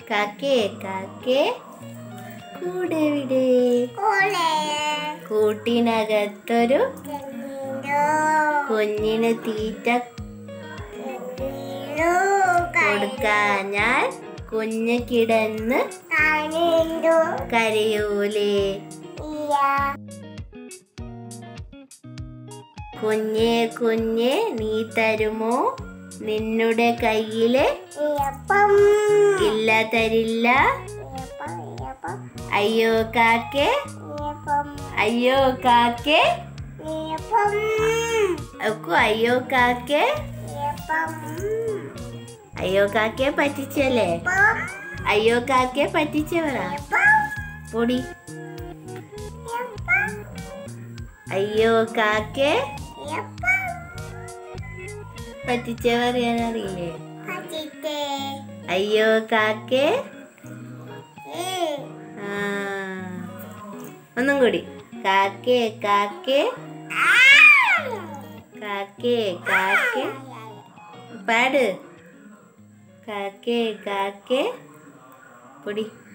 കാക്കേ കാക്കേ കൂടെവിടെ കൂട്ടിനകത്തൊരു കുഞ്ഞിന് തീറ്റ കൊടുക്കാഞ്ഞാൽ കുഞ്ഞ് കിടന്ന് കരയൂലേ കുഞ്ഞേ കുഞ്ഞേ നീ തരുമോ നിന്നുടെ കയ്യില് ഇല്ല തരില്ല അയ്യോ കാക്കേ അയ്യോ കാക്കേ അക്കു അയ്യോ കാക്കേ അയ്യോ കാക്കേ പറ്റിച്ചല്ലേ അയ്യോ കാക്കേ പറ്റിച്ചവരാ പൊടി അയ്യോ കാക്കേ പറ്റിച്ചവർ അറിയില്ലേ അയ്യോ കാക്കേ ആ ഒന്നും കൂടി കാക്കേ കാക്കേ കാക്കേ കാക്കേ പാട് കാക്കേ കാക്കേ പൊടി